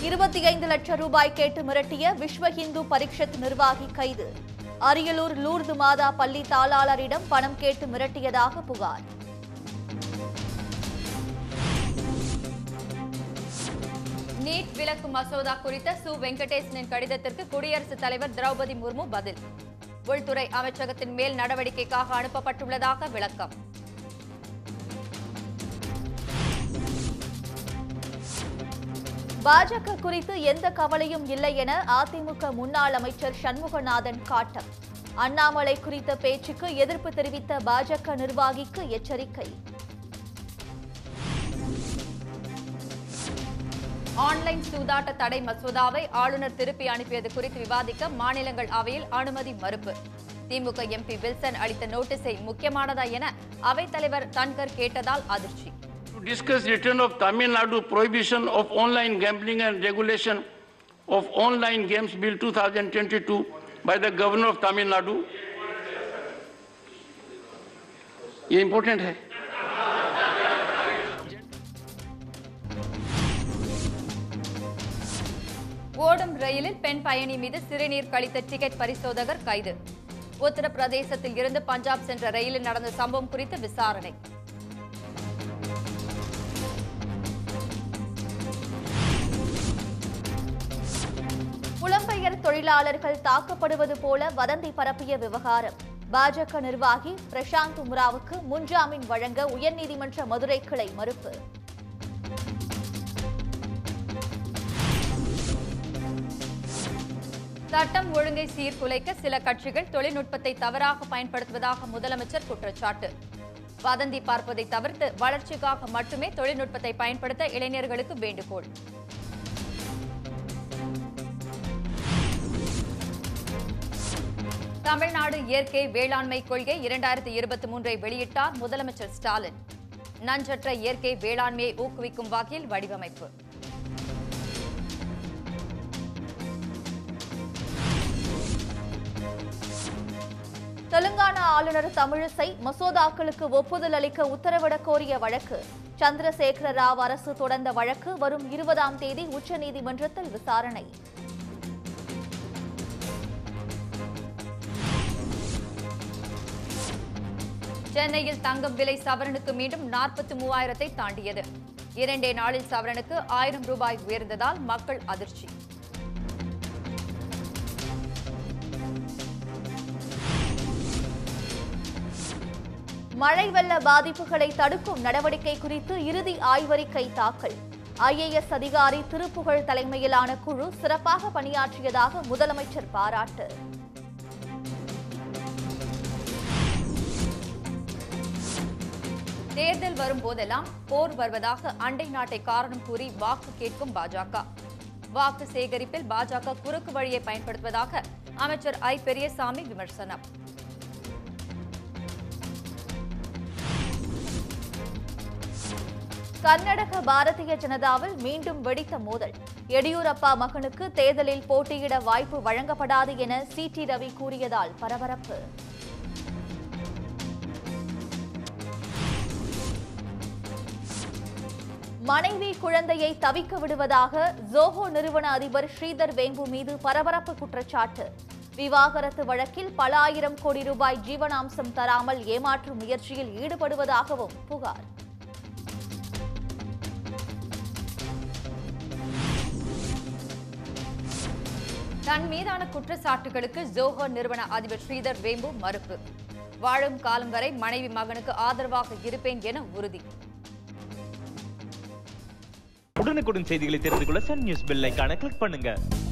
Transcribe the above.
இருபத்தி ஐந்து லட்சம் ரூபாய் கேட்டு மிரட்டிய விஸ்வ இந்து பரிஷத் நிர்வாகி கைது அரியலூர் லூர்து மாதா பள்ளி தாளாளரிடம் பணம் கேட்டு மிரட்டியதாக புகார் நீட் விலக்கு மசோதா குறித்த சு வெங்கடேசனின் கடிதத்திற்கு குடியரசுத் தலைவர் திரௌபதி முர்மு பதில் உள்துறை அமைச்சகத்தின் மேல் நடவடிக்கைக்காக அனுப்பப்பட்டுள்ளதாக விளக்கம் பாஜக குறித்து எந்த கவலையும் இல்லை என அதிமுக முன்னாள் அமைச்சர் சண்முகநாதன் காட்டம் அண்ணாமலை குறித்த பேச்சுக்கு எதிர்ப்பு தெரிவித்த பாஜக நிர்வாகிக்கு எச்சரிக்கை ஆன்லைன் சூதாட்ட தடை மசோதாவை ஆளுநர் திருப்பி அனுப்பியது குறித்து விவாதிக்க மாநிலங்கள் அவையில் அனுமதி மறுப்பு திமுக எம்பி வில்சன் அளித்த நோட்டீஸை முக்கியமானதா என அவைத்தலைவர் தன்கர் கேட்டதால் அதிர்ச்சி To discuss return of Tamil Nadu prohibition of online gambling and regulation of online games bill 2022 by the governor of Tamil Nadu. ये important है ஓடும் ரயிலில் பெண் பயணி மீது சிறுநீர் கழித்த டிக்கெட் பரிசோதகர் கைது உத்தரப்பிரதேசத்தில் இருந்து பஞ்சாப் சென்ற ரயிலில் நடந்த சம்பவம் குறித்து விசாரணை புலம்பெயர் தொழிலாளர்கள் தாக்கப்படுவது போல வதந்தி பரப்பிய விவகாரம் பாஜக நிர்வாகி பிரசாந்த் உம்ராவுக்கு முன்ஜாமீன் வழங்க உயர்நீதிமன்ற மதுரை கிளை மறுப்பு சட்டம் ஒழுங்கை சீர்குலைக்க சில கட்சிகள் தொழில்நுட்பத்தை தவறாக பயன்படுத்துவதாக முதலமைச்சர் குற்றச்சாட்டு வதந்தி பார்ப்பதை தவிர்த்து வளர்ச்சிக்காக மட்டுமே தொழில்நுட்பத்தை பயன்படுத்த இளைஞர்களுக்கு வேண்டுகோள் தமிழ்நாடு இயற்கை வேளாண்மை கொள்கை இரண்டாயிரத்தி இருபத்தி மூன்றை வெளியிட்டார் முதலமைச்சர் ஸ்டாலின் நஞ்சற்ற இயற்கை வேளாண்மையை ஊக்குவிக்கும் வகையில் வடிவமைப்பு தெலுங்கானா ஆளுநர் தமிழிசை மசோதாக்களுக்கு ஒப்புதல் அளிக்க உத்தரவிடக் கோரிய வழக்கு சந்திரசேகர ராவ் அரசு தொடர்ந்த வழக்கு வரும் இருபதாம் தேதி உச்சநீதிமன்றத்தில் விசாரணை சென்னையில் தங்கம் விலை சவரனுக்கு மீண்டும் நாற்பத்தி மூவாயிரத்தை தாண்டியது இரண்டே நாளில் சவரனுக்கு ஆயிரம் ரூபாய் உயர்ந்ததால் மக்கள் அதிர்ச்சி மழை வெள்ள பாதிப்புகளை தடுக்கும் நடவடிக்கை குறித்து இறுதி ஆய்வறிக்கை தாக்கல் ஐஏஎஸ் அதிகாரி திருப்புகழ் தலைமையிலான குழு சிறப்பாக பணியாற்றியதாக முதலமைச்சர் பாராட்டு தேர்தல் வரும் போதெல்லாம் போர் வருவதாக அண்டை நாட்டை காரணம் கூறி வாக்கு கேட்கும் பாஜக வாக்கு சேகரிப்பில் பாஜக குறுக்கு வழியை பயன்படுத்துவதாக அமைச்சர் ஐ பெரியசாமி விமர்சனம் கர்நாடக பாரதிய ஜனதாவில் மீண்டும் வெடித்த மோதல் எடியூரப்பா மகனுக்கு தேர்தலில் போட்டியிட வாய்ப்பு வழங்கப்படாது என சி டி ரவி கூறியதால் பரபரப்பு மனைவி குழந்தையை தவிக்க விடுவதாக ஜோஹோ நிறுவன அதிபர் ஸ்ரீதர் வேம்பு மீது பரபரப்பு குற்றச்சாட்டு விவாகரத்து வழக்கில் பல ஆயிரம் கோடி ரூபாய் ஜீவனாம்சம் தராமல் ஏமாற்றும் முயற்சியில் ஈடுபடுவதாகவும் புகார் தன் மீதான குற்றச்சாட்டுகளுக்கு ஜோஹோ நிறுவன அதிபர் ஸ்ரீதர் வேம்பு மறுப்பு வாழும் காலம் வரை மனைவி மகனுக்கு ஆதரவாக இருப்பேன் என உறுதி உடனுக்குடன் செய்திகளை தெரிந்து கொள்ள சன் நியூஸ் பெல் ஐகானை கிளிக் பண்ணுங்க